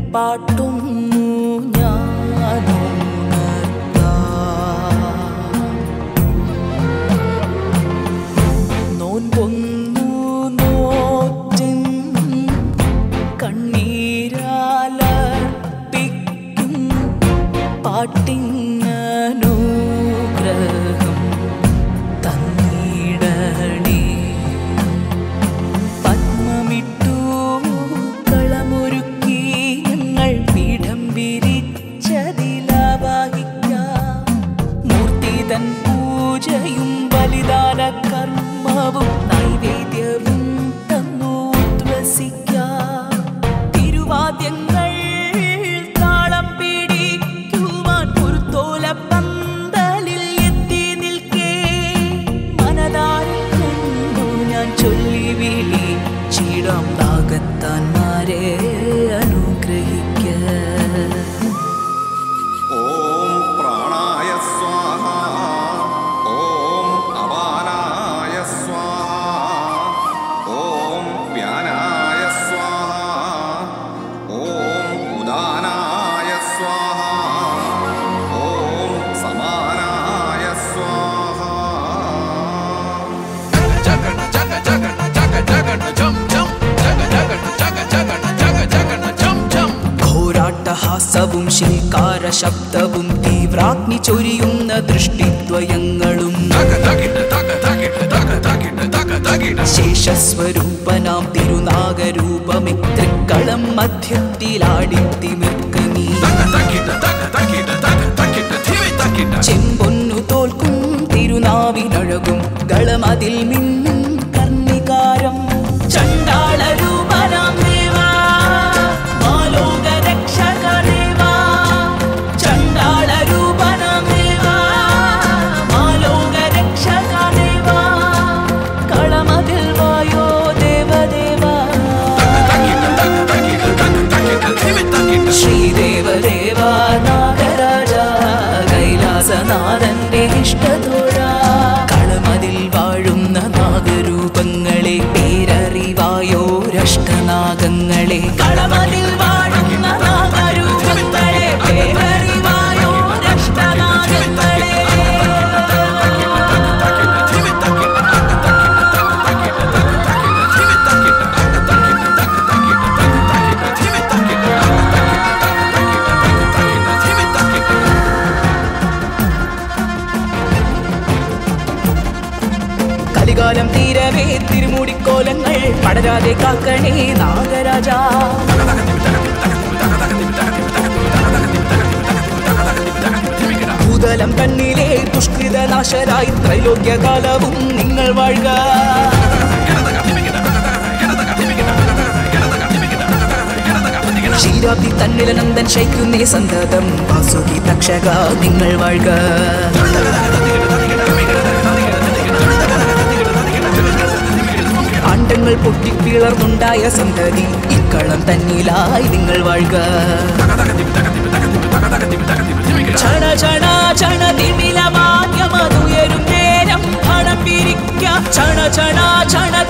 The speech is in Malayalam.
പാട്ടുന്നു ഞാനുണർത്താം നോൻപൊന്നു നോറ്റിൻ കണ്ണീരാലർപ്പിക്കും പാട്ടിങ്ങനുഗ്രഹം തന്നിടണേ പത്മമിട്ടു കളമൊരുക്കി ഞങ്ങൾ പീഠം വിരിച്ചതിലാവാഹിക്കാം മൂർത്തി തൻ പൂജയും ബലിദാന കർമ്മവും നൈവേദ്യവും തന്നു ഉദ്വസിക്കാം തിരുവാദ്യങ്ങൾ താളം പിടിക്കുവാൻ പുറത്തോല പന്തലിൽ എത്തി നിൽക്കേ മനതാരിൽ കണ്ടു ഞാൻ ചൊല്ലി വിളി ചീടാം നാഗത്താന്മാരെ അനുഗ്രഹിക്ക ഓം പ്രാണായ സ്വാഹ ഓം അപാനായ സ്വാഹ ഓം വ്യാനായ സ്വാഹ ഓം ഉദാനായ സ്വാഹ ഓം സമാനായ സ്വാഹ ഘോരാട്ടഹാസവും ശിൽക്കാര ശബ്ദവും തീവ്രാഗ്നി ചൊരിയുന്ന ദൃഷ്ടിദ്വയങ്ങളും ശേഷസ്വരൂപനാം തിരുനാഗരൂപമേ തൃക്കളം മധ്യത്തിലാടിത്തിമിർക്കനീ ചെമ്പൊന്നു തോൽക്കും തിരുനാവിനഴകും ഗളമതിൽ മിന്നും കർണികാരം ചണ്ടാള രൂപനാം ദേവാ മാലോക രക്ഷക ദേവാ ചണ്ടാള രൂപനാം ദേവാ മാലോക രക്ഷക ദേവാ കളമതിൽ വായോ ദേവദേവാ ശ്രീദേവദേവ നാഗരാജ കൈലാസനാഥന്റെ ഇഷ്ടതോഴ കളമതിൽ വാഴുന്ന നാഗരൂപങ്ങളെ പേരറിവായോരഷ്ടനാഗങ്ങളെ കളമതിൽ വാഴുന്ന നാഗരൂപങ്ങളെ പേരറിവായോരഷ്ടനാഗങ്ങളെ കലികാലം തീരവേ തിരുമുടിക്കോലങ്ങൾ പടരാതെ കാക്കണേ നാഗരാജ ഭൂതലം കണ്ണിലെ ദുഷ്കൃതനാശരായി ത്രൈലോക്യകാലവും നിങ്ങൾ വാഴുക ക്ഷീരാബ്ദി തന്നിലനന്ദൻ ശയിക്കുന്നേ സന്തതം വാസുകി തക്ഷക നിങ്ങൾ വാഴുക അണ്ടങ്ങൾ പൊട്ടിപ്പിളർന്നുണ്ടായ സന്തതി ഇക്കളം തന്നിലായി നിങ്ങൾ വാഴുക ചണ ചണ ചണ തിമിലമാദ്യമതുയരും നേരം പണം പിരിക്ക ചണ ചണ ചണ